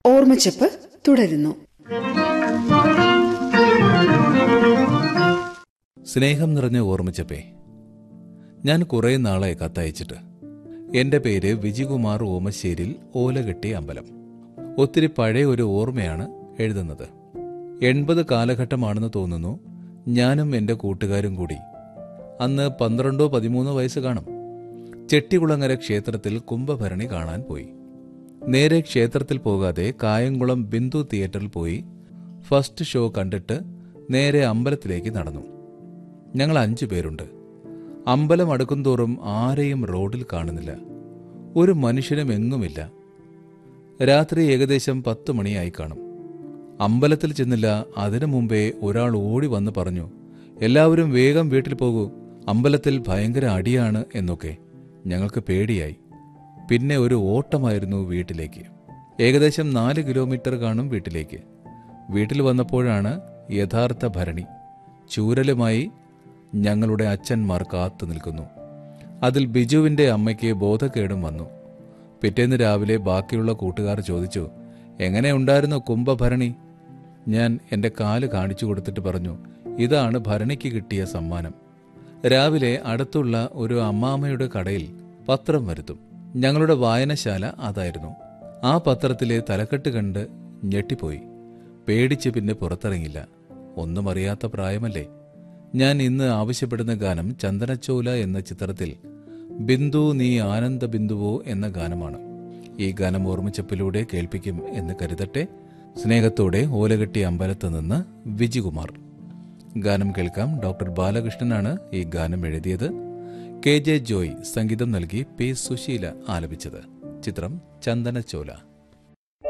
ഓർമ്മച്ചപ്പ് തുടരുന്നു സ്നേഹം നിറഞ്ഞ ഓർമ്മിച്ചപ്പേ ഞാൻ കുറേ നാളായി കത്തയച്ചിട്ട് എന്റെ പേര് വിജികുമാർ ഓമശ്ശേരിൽ ഓലകെട്ടി അമ്പലം ഒത്തിരി പഴയ ഒരു ഓർമ്മയാണ് എഴുതുന്നത് എൺപത് കാലഘട്ടമാണെന്ന് തോന്നുന്നു ഞാനും എന്റെ കൂട്ടുകാരും കൂടി അന്ന് പന്ത്രണ്ടോ പതിമൂന്നോ വയസ്സ് കാണും ചെട്ടികുളങ്ങര ക്ഷേത്രത്തിൽ കുംഭഭരണി കാണാൻ പോയി നേരെ ക്ഷേത്രത്തിൽ പോകാതെ കായംകുളം ബിന്ദു തിയേറ്ററിൽ പോയി ഫസ്റ്റ് ഷോ കണ്ടിട്ട് നേരെ അമ്പലത്തിലേക്ക് നടന്നു ഞങ്ങൾ അഞ്ചു പേരുണ്ട് അമ്പലം അടുക്കുംതോറും ആരെയും റോഡിൽ കാണുന്നില്ല ഒരു മനുഷ്യനും എങ്ങുമില്ല രാത്രി ഏകദേശം പത്ത് മണിയായി കാണും അമ്പലത്തിൽ ചെന്നില്ല അതിനു മുമ്പേ ഒരാൾ ഓടി വന്ന് പറഞ്ഞു എല്ലാവരും വേഗം വീട്ടിൽ പോകൂ അമ്പലത്തിൽ ഭയങ്കര അടിയാണ് എന്നൊക്കെ ഞങ്ങൾക്ക് പേടിയായി പിന്നെ ഒരു ഓട്ടമായിരുന്നു വീട്ടിലേക്ക് ഏകദേശം നാല് കിലോമീറ്റർ കാണും വീട്ടിലേക്ക് വീട്ടിൽ വന്നപ്പോഴാണ് യഥാർത്ഥ ഭരണി ചൂരലുമായി ഞങ്ങളുടെ അച്ഛന്മാർ കാത്തു നിൽക്കുന്നു അതിൽ ബിജുവിന്റെ അമ്മയ്ക്ക് ബോധക്കേടും വന്നു പിറ്റേന്ന് രാവിലെ ബാക്കിയുള്ള കൂട്ടുകാർ ചോദിച്ചു എങ്ങനെ ഉണ്ടായിരുന്നു കുംഭഭരണി ഞാൻ എന്റെ കാല് കാണിച്ചു കൊടുത്തിട്ട് പറഞ്ഞു ഇതാണ് ഭരണിക്ക് കിട്ടിയ സമ്മാനം രാവിലെ അടുത്തുള്ള ഒരു അമ്മാമ്മയുടെ കടയിൽ പത്രം വരുത്തും ഞങ്ങളുടെ വായനശാല അതായിരുന്നു ആ പത്രത്തിലെ തലക്കെട്ട് കണ്ട് ഞെട്ടിപ്പോയി പേടിച്ച് പിന്നെ പുറത്തിറങ്ങില്ല ഒന്നും അറിയാത്ത പ്രായമല്ലേ ഞാൻ ഇന്ന് ആവശ്യപ്പെടുന്ന ഗാനം ചന്ദനച്ചോല എന്ന ചിത്രത്തിൽ ബിന്ദു നീ ആനന്ദ ബിന്ദുവോ എന്ന ഗാനമാണ് ഈ ഗാനം ഓർമ്മിച്ചപ്പിലൂടെ കേൾപ്പിക്കും എന്ന് കരുതട്ടെ സ്നേഹത്തോടെ ഓലകെട്ടി അമ്പലത്ത് നിന്ന് വിജികുമാർ ഗാനം കേൾക്കാം ഡോക്ടർ ബാലകൃഷ്ണനാണ് ഈ ഗാനം എഴുതിയത് കെ ജെ ജോയ് സംഗീതം നൽകി പി സുശീല ആലപിച്ചത് ചിത്രം ചന്ദനച്ചോല